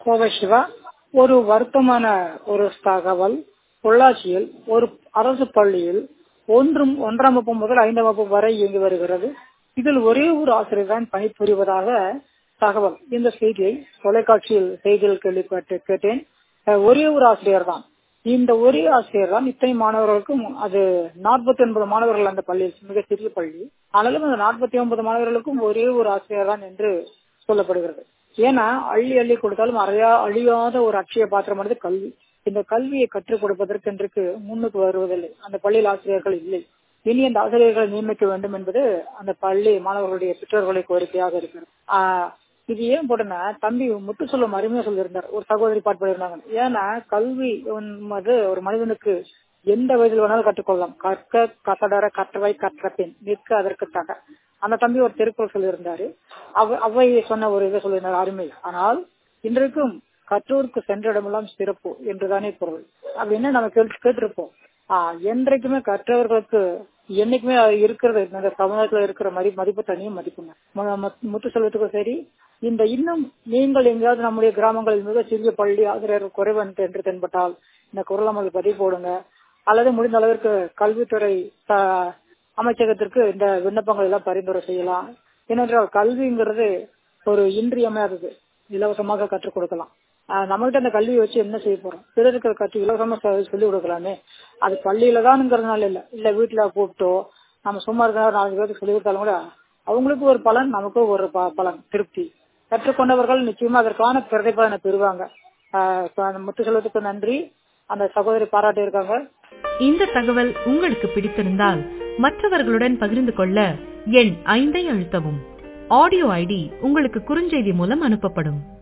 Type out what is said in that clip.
கோவை சிவா ஒரு வருத்தமான ஒரு தகவல் பொள்ளாச்சியில் ஒரு அரசு பள்ளியில் ஒன்றும் ஒன்றாம் வகுப்பு முதல் ஐந்தாம் வகுப்பு வரை இயங்கி வருகிறது இதில் ஒரே ஒரு ஆசிரியர் தான் பணிபுரிவதாக தகவல் இந்த செய்தியை தொலைக்காட்சியில் செய்தியில் கேள்விப்பட்டு கேட்டேன் அஹ் ஒரே ஒரு ஆசிரியர் தான் இந்த ஒரே ஆசிரியர் தான் இத்தனை மாணவர்களுக்கும் அது நாற்பத்தி ஒன்பது மாணவர்கள் அந்த பள்ளியில் மிக சிறிய பள்ளி ஆனாலும் அந்த நாற்பத்தி ஒன்பது மாணவர்களுக்கும் ஒரே ஒரு ஆசிரியர் தான் என்று சொல்லப்படுகிறது ஏன்னா அள்ளி அள்ளி கொடுத்தாலும் அறையா அழியாத ஒரு அட்சய பாத்திரமானது கல்வி இந்த கல்வியை கற்றுக் கொடுப்பதற்கு இன்றைக்கு முன்னுக்கு வருவதில்லை அந்த பள்ளியில் ஆசிரியர்கள் இல்லை இனி அந்த ஆசிரியர்களை நியமிக்க வேண்டும் என்பது அந்த பள்ளி மாணவர்களுடைய பெற்றோர்களுடைய கோரிக்கையாக இருக்கிறது ஆஹ் இது ஏன் போட்டேன்னா தம்பி முத்து சொல்லும் அருமையா சொல்லியிருந்தார் ஒரு சகோதரி பாட்டு பண்ணியிருந்தாங்க ஏன்னா கல்வி என்பது ஒரு மனிதனுக்கு எந்த வயதில் வேணாலும் கற்றுக்கொள்ளலாம் கற்க கசடர கற்றவை கற்ற பின் நிற்க அதற்கு தக அந்த தம்பி ஒரு திருக்குறள் சொல்லியிருந்தாரு அவ அவை சொன்ன ஒரு இதை சொல்லியிருந்தார் அருமை ஆனால் இன்றைக்கும் கற்றோருக்கு சென்ற இடமெல்லாம் சிறப்பு என்றுதானே பொருள் அப்படின்னு நம்ம கேட்டு கேட்டிருப்போம் ஆஹ் என்றைக்குமே கற்றவர்களுக்கு என்னைக்குமே இருக்கிறது இந்த சமுதாயத்துல இருக்கிற மதி மதிப்பு தனியும் மதிப்புங்க முத்து செல்வத்துக்கும் சரி இந்த இன்னும் நீங்கள் எங்கேயாவது நம்முடைய கிராமங்களில் மிக சிறிய பள்ளி ஆசிரியர்கள் குறைவு என்று தென்பட்டால் இந்த குரல் அமல் பதிவு போடுங்க அல்லது முடிந்த அளவிற்கு கல்வித்துறை அமைச்சகத்திற்கு இந்த விண்ணப்பங்கள் எல்லாம் பரிந்துரை செய்யலாம் ஏனென்றால் கல்விங்கிறது ஒரு இன்றியமையாதது இலவசமாக கற்றுக் கொடுக்கலாம் நம்மகிட்ட அந்த கல்வியை வச்சு என்ன செய்ய போறோம் பிறருக்கு கற்று இலவசமா சொல்லி கொடுக்கலாமே அது பள்ளியில தான்ங்கிறதுனால இல்ல இல்ல வீட்டுல கூப்பிட்டோ நம்ம சும்மா இருக்கிற நாலு பேருக்கு சொல்லி கொடுத்தாலும் கூட அவங்களுக்கு ஒரு பலன் நமக்கும் ஒரு பலன் திருப்தி கற்றுக்கொண்டவர்கள் நிச்சயமா அதற்கான பிரதிபலனை பெறுவாங்க முத்து செல்வத்துக்கு நன்றி அந்த சகோதரி பாராட்டி இருக்காங்க இந்த தகவல் உங்களுக்கு பிடித்திருந்தால் மற்றவர்களுடன் பகிர்ந்து கொள்ள எண் ஐந்தை அழுத்தவும் ஆடியோ ஐடி உங்களுக்கு குறுஞ்செய்தி மூலம் அனுப்பப்படும்